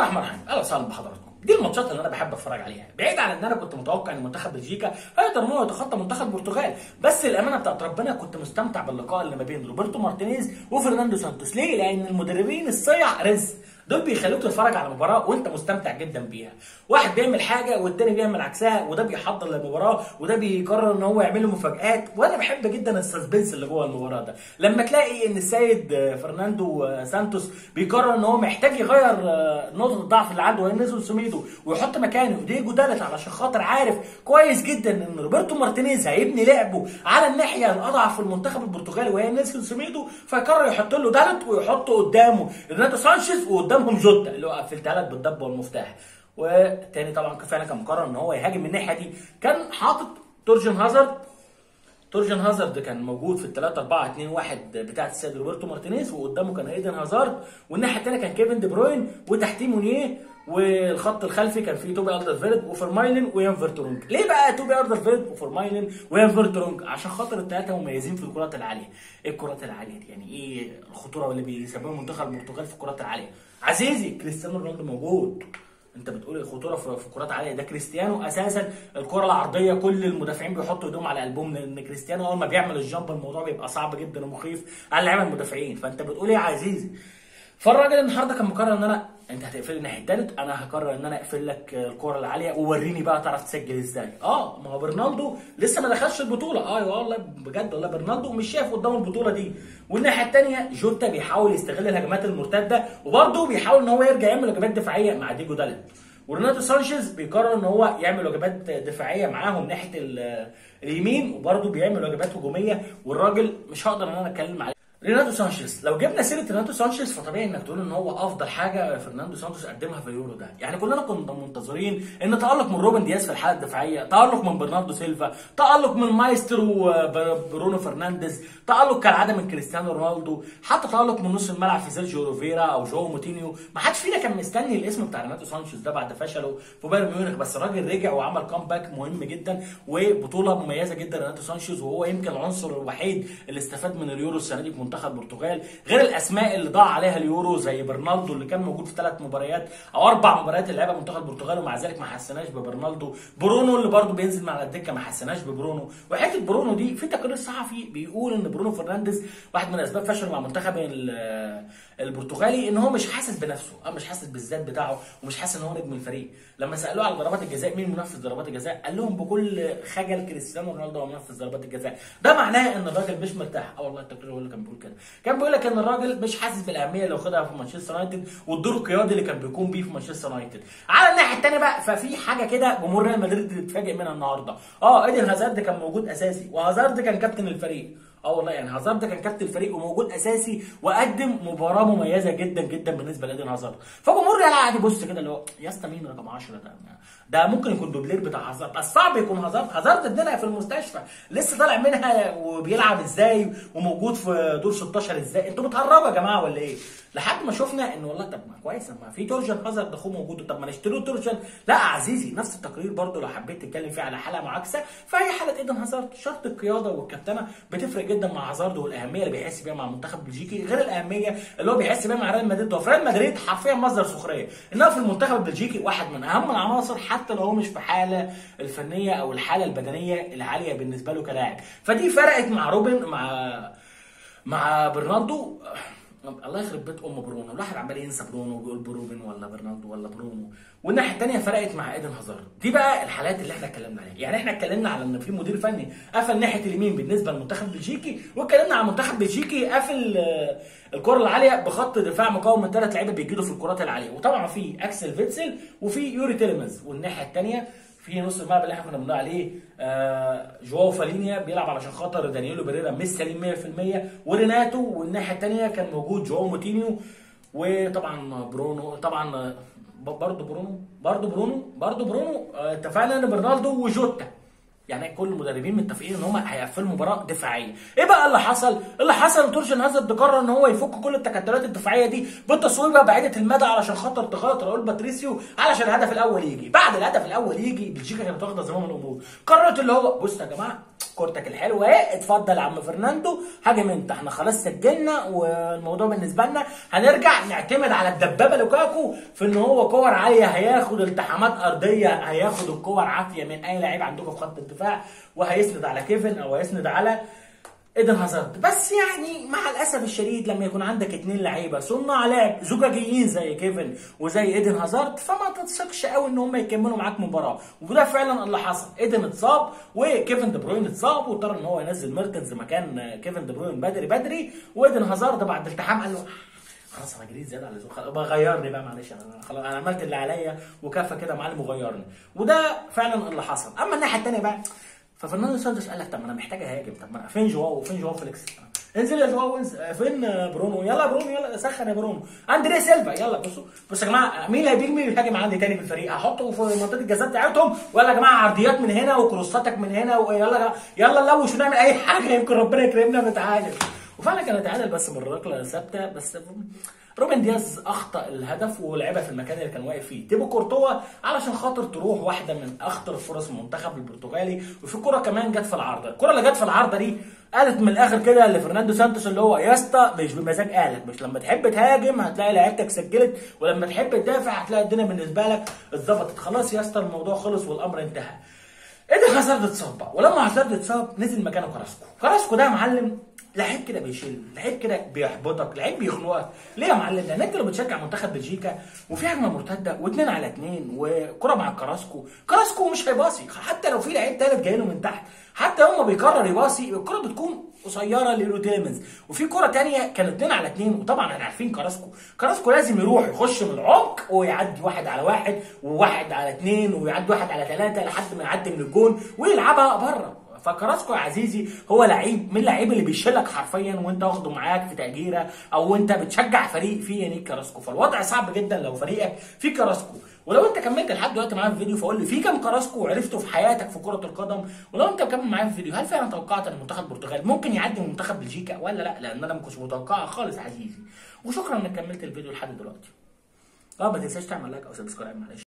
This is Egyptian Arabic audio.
الرحمن الرحيم اهلا وسهلا بحضراتكم دي الماتشات اللي انا بحب اتفرج عليها بعيد عن ان انا كنت متوقع ان منتخب بلجيكا هيقدر ان هو يتخطى منتخب البرتغال بس الامانه بتاعت ربنا كنت مستمتع باللقاء اللي ما بين روبرتو مارتينيز وفرناندو سانتوس ليه لان المدربين الصيع رزق دول بيخلوك تتفرج على مباراه وانت مستمتع جدا بيها واحد بيعمل حاجه والتاني بيعمل عكسها وده بيحضر للمباراه وده بيقرر ان هو يعمل له مفاجات وانا بحب جدا السسبنس اللي جوه المباراه ده لما تلاقي ان السيد فرناندو سانتوس بيقرر ان هو محتاج يغير نقطه الضعف اللي عنده وهي نزل سميدو ويحط مكانه ديجو دالت علشان خاطر عارف كويس جدا ان روبرتو مارتينيز هيبني لعبه على الناحيه الاضعف في المنتخب البرتغالي وهي نزل سميدو فيقرر يحط له دالت ويحطه قدامه ريناتو سانشيز وقدامهم جوتا اللي هو قفلتها لك بالضب والمفتاح والتاني طبعا فعلا كان مقرر ان هو يهاجم من الناحيه دي كان حاطط تورجن هازارد تورجن هازارد كان موجود في ال 3 4 2 1 بتاعه السيد روبرتو مارتينيز وقدامه كان ايدن هازارد والناحيه الثانيه كان كيفن دي بروين وتحتيه مونيه والخط الخلفي كان فيه توبي الدرفيلد وفرمايلن ويان فيرترونج ليه بقى توبي الدرفيلد وفرمايلن ويان فيرترونج عشان خاطر الثلاثه مميزين في الكرات العاليه ايه الكرات العاليه دي يعني ايه الخطوره اللي بيسببها منتخب البرتغال في الكرات العاليه عزيزي كريستيانو رونالدو موجود انت بتقول الخطوره في كرات عاليه ده كريستيانو اساسا الكره العرضيه كل المدافعين بيحطوا ايدهم على قلبهم لان كريستيانو اول ما بيعمل الجامب الموضوع بيبقى صعب جدا ومخيف على اللعيبه المدافعين فانت بتقول ايه يا عزيزي فالراجل النهارده كان مقرر ان انا انت هتقفل لي ناحيه التالت انا هقرر ان انا اقفل لك الكره العاليه ووريني بقى تعرف تسجل ازاي اه ما هو برنالدو لسه ما دخلش البطوله اه والله بجد والله برنالدو مش شايف قدام البطوله دي والناحيه الثانيه جوتا بيحاول يستغل الهجمات المرتده وبرده بيحاول ان هو يرجع يعمل هجمات دفاعيه مع ديجو دالت وريناتو سانشيز بيقرر ان هو يعمل وجبات دفاعيه معاهم ناحيه اليمين وبرده بيعمل وجبات هجوميه والراجل مش هقدر ان انا اتكلم عليه ريناتو سانشيز لو جبنا سيره ريناتو سانشيز فطبيعي انك تقول ان هو افضل حاجه فرناندو سانتوس قدمها في اليورو ده يعني كلنا كنا منتظرين ان تالق من روبن دياز في الحاله الدفاعيه تالق من برناردو سيلفا تالق من مايسترو برونو فرنانديز تالق كالعاده من كريستيانو رونالدو حتى تالق من نص الملعب في سيرجيو روفيرا او جو موتينيو ما حدش فينا كان مستني الاسم بتاع ريناتو سانشيز ده بعد فشله في بايرن ميونخ بس الراجل رجع وعمل كامباك مهم جدا وبطوله مميزه جدا ريناتو سانشيز وهو يمكن العنصر الوحيد اللي استفاد من اليورو السنه دي في منتخب البرتغال غير الاسماء اللي ضاع عليها اليورو زي برنالدو اللي كان موجود في ثلاث مباريات او اربع مباريات اللي لعبها منتخب البرتغال ومع ذلك ما حسناش ببرنالدو برونو اللي برضه بينزل مع الدكه ما حسناش ببرونو وحته برونو دي في تقرير صحفي بيقول ان برونو فرنانديز واحد من اسباب فشله مع منتخب البرتغالي ان هو مش حاسس بنفسه او مش حاسس بالذات بتاعه ومش حاسس ان هو نجم الفريق لما سالوه على ضربات الجزاء مين منفذ ضربات الجزاء قال لهم بكل خجل كريستيانو رونالدو هو منفذ ضربات الجزاء ده معناه ان الراجل مش مرتاح اه والله التقرير هو اللي كان بيقول كده كان بيقول لك ان الراجل مش حاسس بالاهميه اللي واخدها في مانشستر يونايتد والدور القيادي اللي كان بيقوم بيه في مانشستر يونايتد على الناحيه الثانيه بقى ففي حاجه كده جمهور ريال مدريد اتفاجئ منها النهارده اه ايدن هازارد كان موجود اساسي وهازارد كان كابتن الفريق اه والله يعني هازارد كان كابتن الفريق وموجود اساسي وقدم مباراه مميزه جدا جدا بالنسبه لايدن هازارد فجمهور ريال قاعد يبص كده اللي هو يا اسطى مين رقم 10 ده ده ممكن يكون دوبلير بتاع هازارد بس صعب يكون هازارد هازارد ادينا في المستشفى لسه طالع منها وبيلعب ازاي وموجود في دور 16 ازاي انتوا بتهربوا يا جماعه ولا ايه لحد ما شفنا ان والله طب ما كويس ما في تورجن هازارد اخوه موجود طب ما نشتري تورجن لا عزيزي نفس التقرير برضو لو حبيت تتكلم فيه على حاله معاكسه فهي حاله ايدن هازارد شرط القياده والكابتنه بتفرق جدا مع هازارد والاهميه اللي بيحس بيها مع المنتخب البلجيكي غير الاهميه اللي هو بيحس بيها مع ريال مدريد وفي ريال مدريد حرفيا مصدر سخريه انما في المنتخب البلجيكي واحد من اهم العناصر حتى لو هو مش في حاله الفنيه او الحاله البدنيه العاليه بالنسبه له كلاعب فدي فرقت مع روبن مع مع برناردو الله يخرب بيت ام برونو الواحد عمال ينسى برونو وبيقول بروبن ولا برناردو ولا برونو والناحيه الثانيه فرقت مع ايدن هازارد دي بقى الحالات اللي احنا اتكلمنا عليها يعني احنا اتكلمنا على ان في مدير فني قفل ناحيه اليمين بالنسبه للمنتخب البلجيكي واتكلمنا على المنتخب البلجيكي قفل الكره العاليه بخط دفاع مكون من ثلاث لعيبه بيجيدوا في الكرات العاليه وطبعا في اكسل فيتسل وفي يوري تيلمز والناحيه الثانيه في نص الملعب اللي احنا كنا بنقول عليه آه جواو فالينيا بيلعب علشان خاطر دانييلو بيريرا مش سليم 100% وريناتو والناحيه الثانيه كان موجود جواو موتينيو وطبعا برونو طبعا برضه برونو برضه برونو برضه برونو اتفقنا ان برنالدو وجوتا يعني كل المدربين متفقين ان هم هيقفلوا مباراه دفاعيه ايه بقى اللي حصل اللي حصل تورشن هازارد قرر ان هو يفك كل التكتلات الدفاعيه دي بالتصويبه بعيده المدى علشان خاطر تغلط راؤول باتريسيو علشان الهدف الاول يجي بعد الهدف الاول يجي بلجيكا كانت واخده زمام الامور قررت اللي هو بص يا جماعه كورتك الحلوه اهي اتفضل يا عم فرناندو هاجم انت احنا خلاص سجلنا والموضوع بالنسبه لنا هنرجع نعتمد على الدبابه لوكاكو في ان هو كور عاليه هياخد التحامات ارضيه هياخد الكور عافيه من اي لعيب عندكم في خط الدفاع وهيسند على كيفن او هيسند على ايدن هازارد بس يعني مع الاسف الشديد لما يكون عندك اتنين لعيبه صناع لعب زجاجيين زي كيفن وزي ايدن هازارد فما تثقش قوي ان هم يكملوا معاك مباراه وده فعلا اللي حصل ايدن اتصاب وكيفن دي بروين اتصاب واضطر ان هو ينزل ميرتنز مكان كيفن دي بروين بدري بدري وايدن هازارد بعد التحام قال له خلاص انا جريت زياده على اللزوم خلاص بقى غيرني بقى معلش انا خلاص انا عملت اللي عليا وكفى كده يا معلم وغيرني وده فعلا اللي حصل اما الناحيه الثانيه بقى ففرناندو سانتوس قال لك طب ما انا محتاج اهاجم طب ما فين جواو فين جواو فيليكس انزل يا جواو انزل فين برونو يلا برونو يلا سخن يا برونو اندري سيلفا يلا بصوا بصوا يا جماعه مين اللي هيبيج مين يهاجم عندي تاني في الفريق هحطه في منطقه الجزاء بتاعتهم ولا يا جماعه عرضيات من هنا وكروساتك من هنا ويلا يلا نلوش ونعمل اي حاجه يمكن ربنا يكرمنا ونتعادل وفعلا كان اتعادل بس بالركله ثابته بس روبن دياز اخطا الهدف ولعبها في المكان اللي كان واقف فيه تيبو كورتوا علشان خاطر تروح واحده من اخطر فرص المنتخب البرتغالي وفي كره كمان جت في العارضه الكره اللي جت في العارضه دي قالت من الاخر كده لفرناندو سانتوس اللي هو يا اسطى مش بمزاج قالك مش لما تحب تهاجم هتلاقي لعيبتك سجلت ولما تحب تدافع هتلاقي الدنيا بالنسبه لك اتظبطت خلاص يا اسطى الموضوع خلص والامر انتهى ايدن هازارد اتصاب بقى ولما هازارد اتصاب نزل مكانه كراسكو كراسكو ده يا معلم لعيب كده بيشيل لعيب كده بيحبطك لعيب بيخنقك ليه يا معلم لان انت لو بتشجع منتخب بلجيكا وفي هجمه مرتده واثنين على اثنين وكره مع كراسكو كراسكو مش هيباصي حتى لو في لعيب ثالث جاي له من تحت حتى يوم ما بيقرر يباصي الكره بتكون قصيره ليرو تيلمنز وفي كره تانية كانوا اثنين على اثنين وطبعا احنا عارفين كراسكو كراسكو لازم يروح يخش من العمق ويعدي واحد على واحد وواحد على اثنين ويعدي واحد على ثلاثه لحد ما يعدي من الجون ويلعبها بره فكراسكو يا عزيزي هو لعيب من اللعيبه اللي بيشيلك حرفيا وانت واخده معاك في تاجيره او انت بتشجع فريق فيه يانيك كراسكو فالوضع صعب جدا لو فريقك فيه كراسكو ولو انت كملت لحد دلوقتي معايا في الفيديو فقول لي في كام كراسكو عرفته في حياتك في كره القدم ولو انت مكمل معايا في الفيديو هل فعلا توقعت ان منتخب البرتغال ممكن يعدي من منتخب بلجيكا ولا لا لان انا ما كنتش متوقعها خالص عزيزي وشكرا انك كملت الفيديو لحد دلوقتي اه ما تنساش تعمل لايك او سبسكرايب معلش